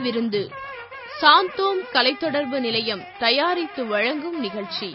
விருந்து சாந்தோம் கலைத்தொடர்பு நிலையம் தயாரித்து வழங்கும் நிகழ்ச்சி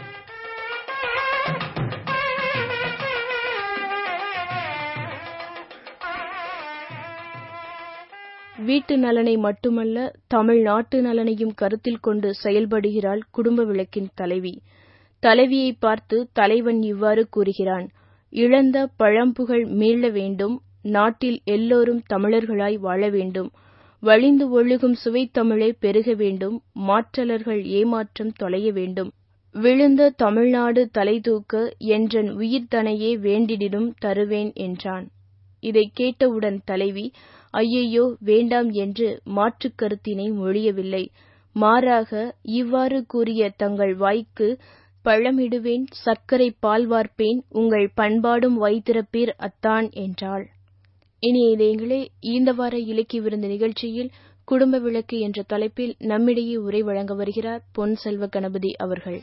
வீட்டு நலனை மட்டுமல்ல தமிழ் நாட்டு நலனையும் கருத்தில் கொண்டு செயல்படுகிறாள் குடும்ப விளக்கின் தலைவி தலைவியை பார்த்து தலைவன் இவ்வாறு கூறுகிறான் இழந்த பழம்புகழ் மீள வேண்டும் நாட்டில் எல்லோரும் தமிழர்களாய் வாழ வேண்டும் வழிந்து ஒழுகும் சுவைத்தமிழே பெருக வேண்டும் மாற்றலர்கள் ஏமாற்றம் தொலைய வேண்டும் விழுந்த தமிழ்நாடு தலை தூக்க என்றன் உயிர்தனையே வேண்டிடினும் தருவேன் என்றான் இதைக் கேட்டவுடன் தலைவி ஐயையோ வேண்டாம் என்று மாற்றுக் கருத்தினை மொழியவில்லை மாறாக இவ்வாறு கூறிய தங்கள் வாய்க்கு பழமிடுவேன் சர்க்கரை பால் வார்ப்பேன் உங்கள் பண்பாடும் வைத்திருப்பீர் அத்தான் என்றாள் இனி இதயங்களே இந்த வார இலக்கிய விருந்து நிகழ்ச்சியில் குடும்ப விளக்கு என்ற தலைப்பில் நம்மிடையே உரை வழங்க வருகிறார் பொன் செல்வ கணபதி அவர்கள்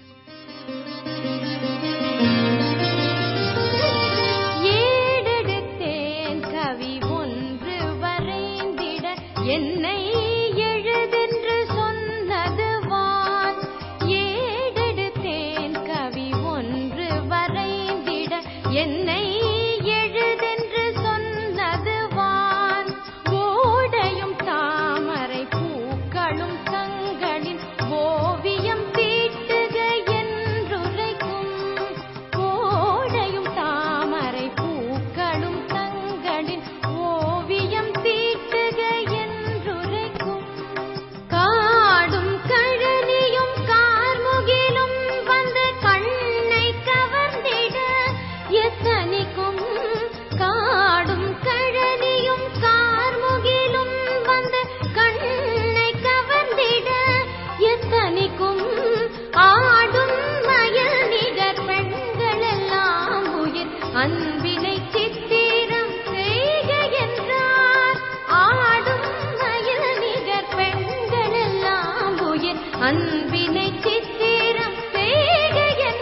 ஏடெடுத்தேன் கவி ஒன்று வரைந்திட என்னை எழுதென்று சொன்னது வான் ஏடெடுத்தேன் கவி ஒன்று வரைந்திட என்னை எழுதென்று சொன்னது வான் ஓடையும் தாமரை பூக்களும் தங்களின் ஓவியம் தீட்டுக என்றுரைக்கும் ஓடையும் தாமரை பூக்களும் தங்களின் ஓவியம் தீட்டுக என்றுரைக்கும் காடும் கழனியும் கார்முகிலும் வந்து கண்ணை கவர்ந்திட எத்தனிக்கும் காடும் கழனியும் கார்முகிலும் வந்து கண்ணை கவர்ந்திட எத்தனிக்கும் ஆடும் மயில் நிகர் பெண்களெல்லாம் உயிர் அன்பினை சித்திரம் செய்க என்றார் ஆடும் மயில் நிகர் பெண்களெல்லாம் உயிர் அன்பினை சித்திரம் செய்க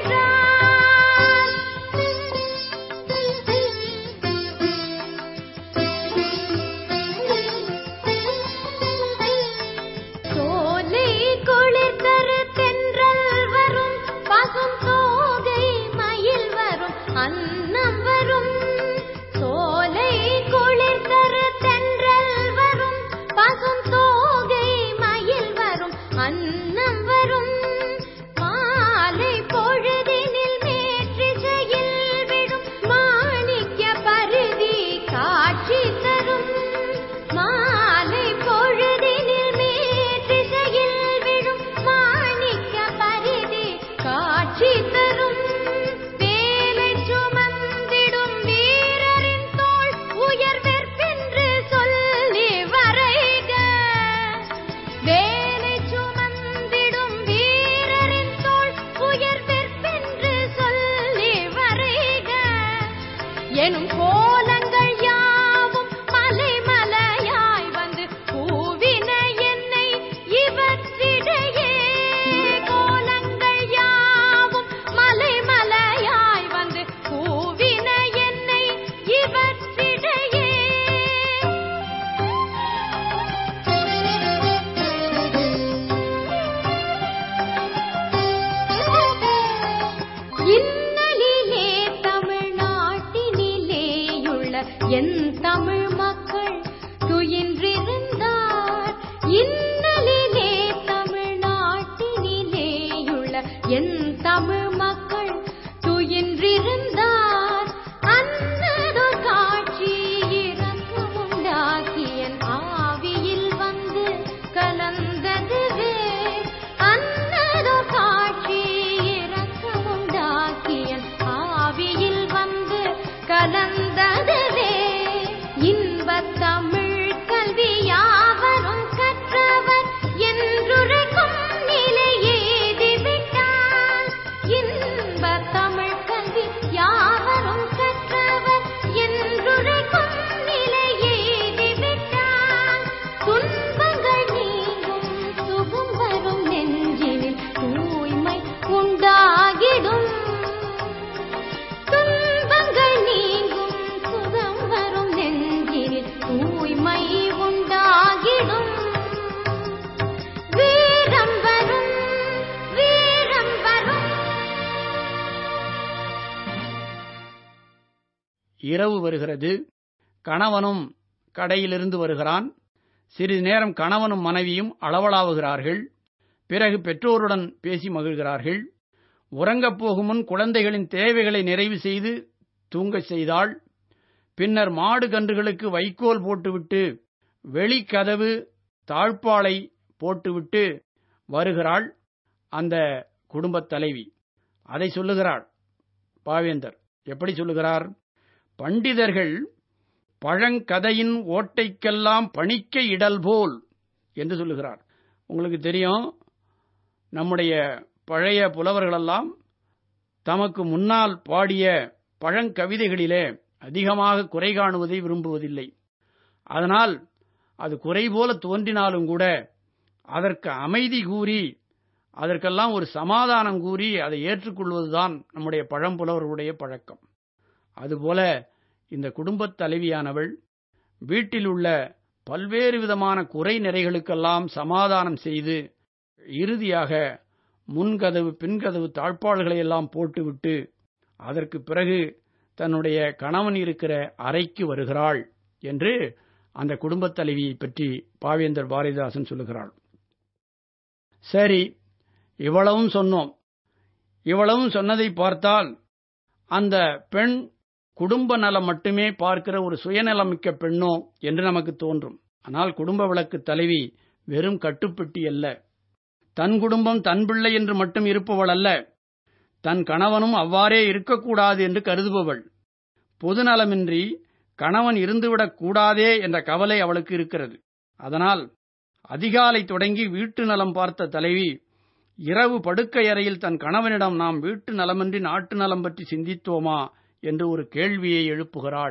என்றார் சோலை குளிர் தரு தென்றல் வரும் பசும் தோகை மயில் வரும் அன்னம் வரும் சோலை குளிர் தரு தென்றல் வரும் பசும் தோகை மயில் வரும் அன்னம் வரும் மாலை பொழுதினில் மேற்றிசையில் விழும் மாணிக்க பருதி காட்சி தரும் மாலை பொழுதினில் மேற்றிசையில் விழும் மாணிக்க பருதி காட்சி தரும் வேலை சுமந்திடும் வீரரின் தோள் உயர்வெற்பென்று சொல்லி வரைக வேலை சுமந்திடும் வீரரின் தோள் உயர்வெற்பென்று சொல்லி வரைக எனும் கோலங்கள் யாவும் மலை மலையாய் வந்து பூவின என்னை இவற்றிடையே கோலங்கள் யாவும் மலை மலையாய் வந்து பூவின என்னை இவற்றிடையே இன்னலிலே தமிழ்நாட்டினிலேயுள்ள என் தமிழ் மக்கள் துயின்றிருந்தார் இன்னலிலே தமிழ்நாட்டினிலேயுள்ள என் தமிழ் மக்கள் துயின்றிருந்தார் அன்னதோ காட்சி இரக்கமுண்டாக்கி என் ஆவியில் வந்து கலந்ததுவே அன்னதோ காட்சி இரக்கமுண்டாக்கி என் ஆவியில் வந்து கலந்ததுவே இன்பத் தமிழ் கல்வி யாவரும் கற்றவர் என்றுரைக்கும் நிலை ஏதிவிட்டால் இன்பத் தமிழ் கல்வி யாவரும் கற்றவர் என்றுரைக்கும் நிலை ஏதிவிட்டால் துன்பங்கள் நீங்கும் சுகம் வரும் நெஞ்சினில் தூய்மை உண்டாகிடும் துன்பங்கள் நீங்கும் சுகம் வரும் நெஞ்சினில் தூய்மை உண்டாகிடும் இரவு வருகிறது கணவனும் கடையிலிருந்து வருகிறான் சிறிது நேரம் கணவனும் மனைவியும் அளவலாவுகிறார்கள் பிறகு பெற்றோருடன் பேசி மகிழ்கிறார்கள் உறங்கப் போகும் முன் குழந்தைகளின் தேவைகளை நிறைவு செய்து தூங்கச் செய்தாள் பின்னர் மாடு கன்றுகளுக்கு வைக்கோல் போட்டுவிட்டு வெளிக்கதவு தாழ்பாளை போட்டுவிட்டு வருகிறாள் அந்த குடும்பத் தலைவி அதை சொல்லுகிறாள் பாவேந்தர் எப்படி சொல்லுகிறார் பண்டிதர்கள் பழங்கதையின் ஓட்டைக்கெல்லாம் பணிக்க இடல் போல் என்று சொல்லுகிறார் உங்களுக்கு தெரியும் நம்முடைய பழைய புலவர்களெல்லாம் தமக்கு முன்னால் பாடிய பழங்கவிதைகளிலே அதிகமாக குறை காணுவதை விரும்புவதில்லை அதனால் அது குறை போல தோன்றினாலும் கூட அதற்கு அமைதி கூறி அதற்கெல்லாம் ஒரு சமாதானம் கூறி அதை ஏற்றுக்கொள்வதுதான் நம்முடைய பழம்புலவர்களுடைய பழக்கம் அதுபோல இந்த குடும்பத் தலைவியானவள் வீட்டில் உள்ள பல்வேறு விதமான குறை நிறைகளுக்கெல்லாம் சமாதானம் செய்து இறுதியாக முன்கதவு பின்கதவு தாழ்பாள்களை எல்லாம் போட்டுவிட்டு அதற்கு பிறகு தன்னுடைய கணவன் இருக்கிற அறைக்கு வருகிறாள் என்று அந்த குடும்பத் தலைவியை பற்றி பாவேந்தர் பாரதிதாசன் சொல்லுகிறாள் சரி இவ்வளவும் சொன்னோம் இவ்வளவும் சொன்னதை பார்த்தால் அந்த பெண் குடும்ப நலம் மட்டுமே பார்க்கிற ஒரு சுயநலமிக்க பெண்ணோ என்று நமக்கு தோன்றும் ஆனால் குடும்ப விளக்கு தலைவி வெறும் கட்டுப்பெட்டி அல்ல தன் குடும்பம் தன் பிள்ளை என்று மட்டும் இருப்பவள் அல்ல தன் கணவனும் அவ்வாறே இருக்கக்கூடாது என்று கருதுபவள் பொதுநலமின்றி கணவன் இருந்துவிடக் கூடாதே என்ற கவலை அவளுக்கு இருக்கிறது அதனால் அதிகாலை தொடங்கி வீட்டு நலம் பார்த்த தலைவி இரவு படுக்கை அறையில் தன் கணவனிடம் நாம் வீட்டு நலமின்றி நாட்டு நலம் பற்றி சிந்தித்தோமா என்று ஒரு கேள்வியை எழுப்புகிறாள்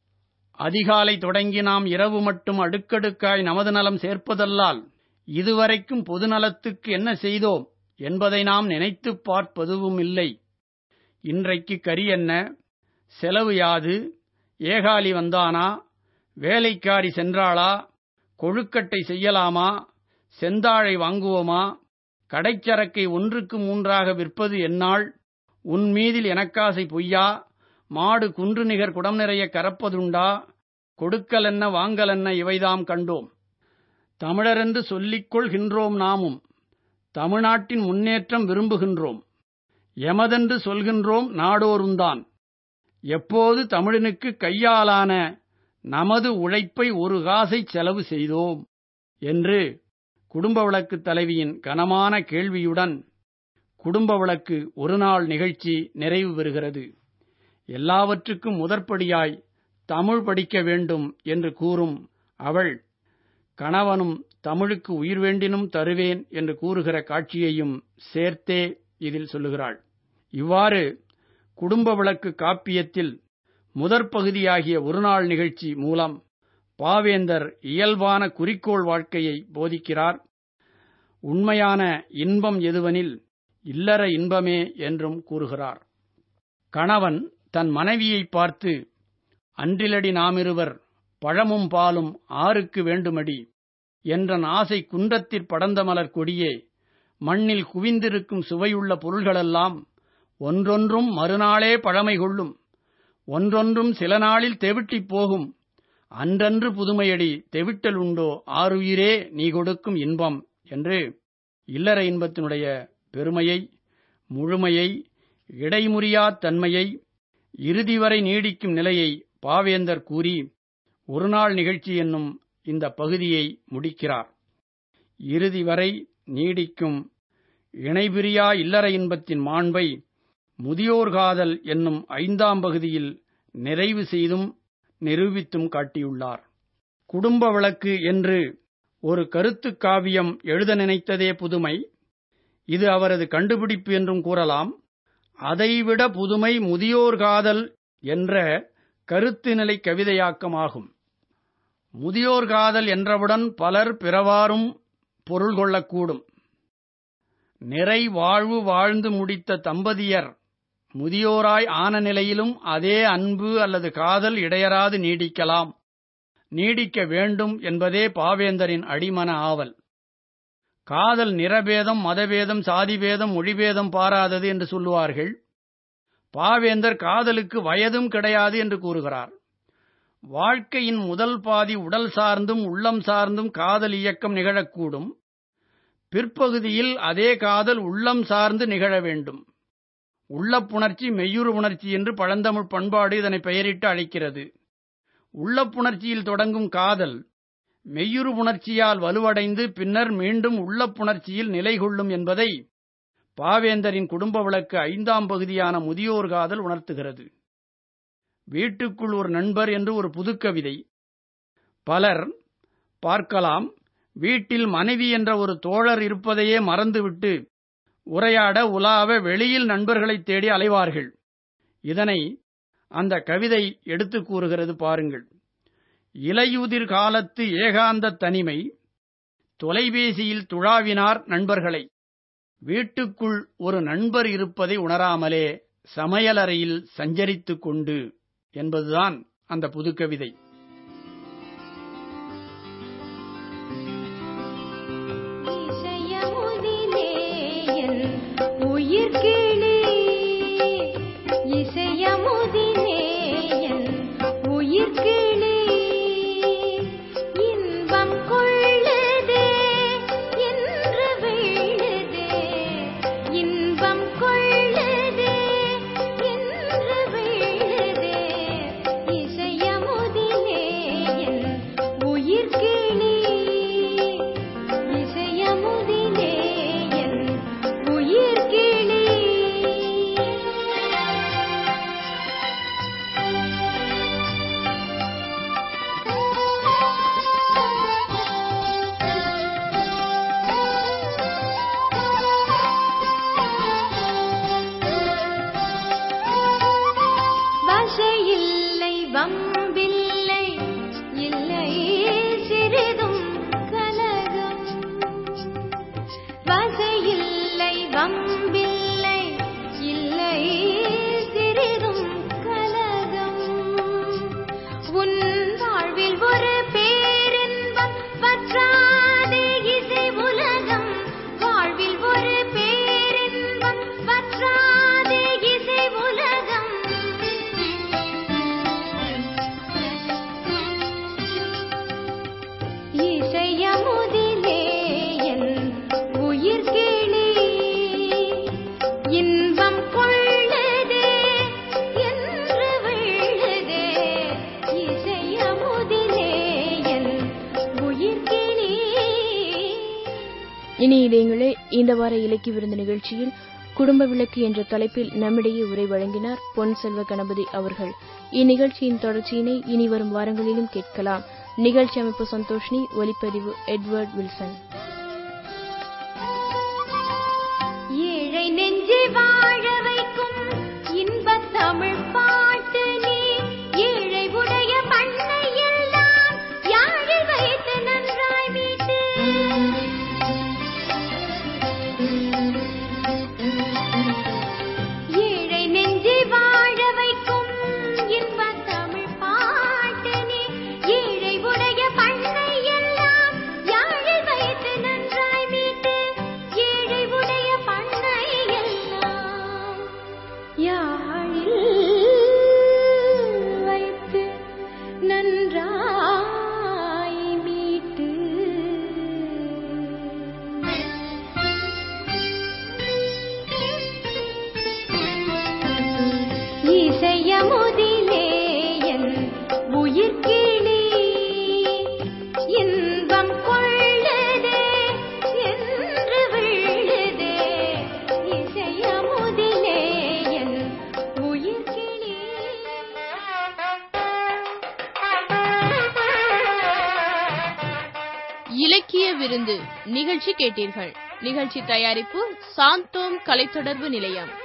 அதிகாலை தொடங்கி நாம் இரவு மட்டும் அடுக்கடுக்காய் நமது நலம் சேர்ப்பதல்லால் இதுவரைக்கும் பொதுநலத்துக்கு என்ன செய்தோம் என்பதை நாம் நினைத்துப் பார்ப்பதுவும் இல்லை இன்றைக்கு கரி என்ன செலவு யாது ஏகாலி வந்தானா வேலைக்காரி சென்றாளா கொழுக்கட்டை செய்யலாமா செந்தாழை வாங்குவோமா கடைச்சரக்கை ஒன்றுக்கு மூன்றாக விற்பது என்னாள் உன் மீதில் எனக்காசை பொய்யா மாடு குன்று நிகர் குடம் நிறைய கறப்பதுண்டா கொடுக்கலென்ன வாங்கலென்ன இவைதாம் கண்டோம் தமிழரென்று சொல்லிக் கொள்கின்றோம் நாமும் தமிழ்நாட்டின் முன்னேற்றம் விரும்புகின்றோம் எமதென்று சொல்கின்றோம் நாடோருந்தான் எப்போது தமிழனுக்கு கையாலான நமது உழைப்பை ஒரு காசை செலவு செய்தோம் என்று குடும்ப விளக்கு தலைவியின் கனமான கேள்வியுடன் குடும்ப விளக்கு ஒரு நாள் நிகழ்ச்சி நிறைவு பெறுகிறது எல்லாவற்றுக்கும் முதற்படியாய் தமிழ் படிக்க வேண்டும் என்று கூறும் அவள் கணவனும் தமிழுக்கு உயிர் வேண்டினும் தருவேன் என்று கூறுகிற காட்சியையும் சேர்த்தே இதில் சொல்லுகிறாள் இவ்வாறு குடும்ப விளக்கு காப்பியத்தில் முதற் பகுதியாகிய ஒருநாள் நிகழ்ச்சி மூலம் பாவேந்தர் இயல்பான குறிக்கோள் வாழ்க்கையை போதிக்கிறார் உண்மையான இன்பம் எதுவெனில் இல்லற இன்பமே என்றும் கூறுகிறார் கணவன் தன் மனைவியை பார்த்து அன்றிலடி நாமிருவர் பழமும் பாலும் ஆருக்கு வேண்டுமடி என்றன் ஆசை குன்றத்திற் படந்த மலர் கொடியே மண்ணில் குவிந்திருக்கும் சுவையுள்ள பொருள்களெல்லாம் ஒன்றொன்றும் மறுநாளே பழமை கொள்ளும் ஒன்றொன்றும் சில நாளில் தெவிட்டிப் போகும் அன்றன்று புதுமையடி தெவிட்டல் உண்டோ ஆறுயிரே நீ கொடுக்கும் இன்பம் என்று இல்லற இன்பத்தினுடைய பெருமையை முழுமையை இடைமுறியாத் தன்மையை இறுதி வரை நீடிக்கும் நிலையை பாவேந்தர் கூறி ஒருநாள் நிகழ்ச்சி என்னும் இந்த பகுதியை முடிக்கிறார் இறுதி வரை நீடிக்கும் இணைபிரியா இல்லற இன்பத்தின் மாண்பை முதியோர் காதல் என்னும் ஐந்தாம் பகுதியில் நிறைவு செய்தும் நிரூபித்தும் காட்டியுள்ளார் குடும்ப விளக்கு என்று ஒரு கருத்துக் காவியம் எழுத நினைத்ததே புதுமை இது அவரது கண்டுபிடிப்பு என்றும் கூறலாம் அதைவிட புதுமை முதியோர் காதல் என்ற கருத்து நிலை கவிதையாக்கமாகும் முதியோர் காதல் என்றவுடன் பலர் பிறவாறும் பொருள் கொள்ளக்கூடும் நிறை வாழ்வு வாழ்ந்து முடித்த தம்பதியர் முதியோராய் ஆன நிலையிலும் அதே அன்பு அல்லது காதல் இடையராது நீடிக்கலாம் நீடிக்க வேண்டும் என்பதே பாவேந்தரின் அடிமன ஆவல் காதல் நிறபேதம் மதபேதம் சாதிபேதம் மொழிபேதம் பாராதது என்று சொல்லுவார்கள் பாவேந்தர் காதலுக்கு வயதும் கிடையாது என்று கூறுகிறார் வாழ்க்கையின் முதல் பாதி உடல் சார்ந்தும் உள்ளம் சார்ந்தும் காதல் இயக்கம் நிகழக்கூடும் பிற்பகுதியில் அதே காதல் உள்ளம் சார்ந்து நிகழ வேண்டும் உள்ளப்புணர்ச்சி மெய்யுறு உணர்ச்சி என்று பழந்தமிழ் பண்பாடு இதனை பெயரிட்டு அழைக்கிறது உள்ளப்புணர்ச்சியில் தொடங்கும் காதல் மெய்யுறு உணர்ச்சியால் வலுவடைந்து பின்னர் மீண்டும் உள்ளப்புணர்ச்சியில் நிலை கொள்ளும் என்பதை பாவேந்தரின் குடும்ப விளக்கு ஐந்தாம் பகுதியான முதியோர் காதல் உணர்த்துகிறது வீட்டுக்குள் ஒரு நண்பர் என்று ஒரு புதுக்கவிதை பலர் பார்க்கலாம் வீட்டில் மனைவி என்ற ஒரு தோழர் இருப்பதையே மறந்துவிட்டு உரையாட உலாவ வெளியில் நண்பர்களைத் தேடி அலைவார்கள் இதனை அந்த கவிதை எடுத்து கூறுகிறது பாருங்கள் இலையுதிர் காலத்து ஏகாந்த தனிமை தொலைபேசியில் துழாவினார் நண்பர்களை வீட்டுக்குள் ஒரு நண்பர் இருப்பதை உணராமலே சமையலறையில் சஞ்சரித்துக் கொண்டு என்பதுதான் அந்த புதுக்கவிதை இசையமுதிலே என் உயிர்க்கிளி இசையமுதிலே என் உயிர்க்கிளி இன்பம் கொள்ளுதே என்று வீழுதே இன்பம் கொள்ளுதே என்று வீழுதே இசையமுதிலே என் உயிர்க்கிளி இசையமுதிலே என் உயிர்க்கிளி வசையில்லை வம்பில்லை இல்லை சிறிதும் கலகம் வசையில்லை வம்பில்லை இல்லை சிறிதும் கலகம் உன் வாழ்வில் ஒரு பேரின்பம் வற்றாதே இசை உலகம் வாழ்வில் ஒரு பேரின்பம் வற்றாதே இசை உலகம் இசையமுதிலே என் உயிர்க்கிளி இன்பம் கொள்ளுதே என்று வீழுதே இசையமுதிலே என் உயிர்க்கிளி இனி இதயங்களே இந்த வார இலக்கிய விருந்து நிகழ்ச்சியில் குடும்ப விளக்கு என்ற தலைப்பில் நம்மிடையே உரை வழங்கினார் பொன் செல்வ கணபதி அவர்கள் இந்நிகழ்ச்சியின் தொடர்ச்சியினை இனி வரும் வாரங்களிலும் கேட்கலாம் நிகழ்ச்சி அமைப்பு சந்தோஷினி ஒலிப்பதிவு எட்வர்ட் வில்சன் ஏழை நெஞ்சை வாழ வைக்கும் இன்பத் தமிழ் பாட்டு நீ ஏழை உடைய பண்ணை எல்லாம் யாழில் வைத்து நன்றாய் மீட்டு ஏழை நெஞ்சை வாழ வைக்கும் இன்பத் தமிழ் பாட்டு நீ ஏழை உடைய பண்ணை எல்லாம் யாழில் வைத்து நன்றாய் மீட்டு ஏழை உடைய பண்ணை எல்லாம் யாழில் வைத்து நன்றாய் மீட்டு இசையமுதிலே என் உயிர்க்கிளி இன்பம் கொள்ளுதே என்று வீழுதே இசையமுதிலே என் உயிர்க்கிளி இலக்கிய விருந்து நிகழ்ச்சி கேட்டீர்கள் நிகழ்ச்சி தயாரிப்பு சாந்தோம் கலைத்தொடர்பு நிலையம்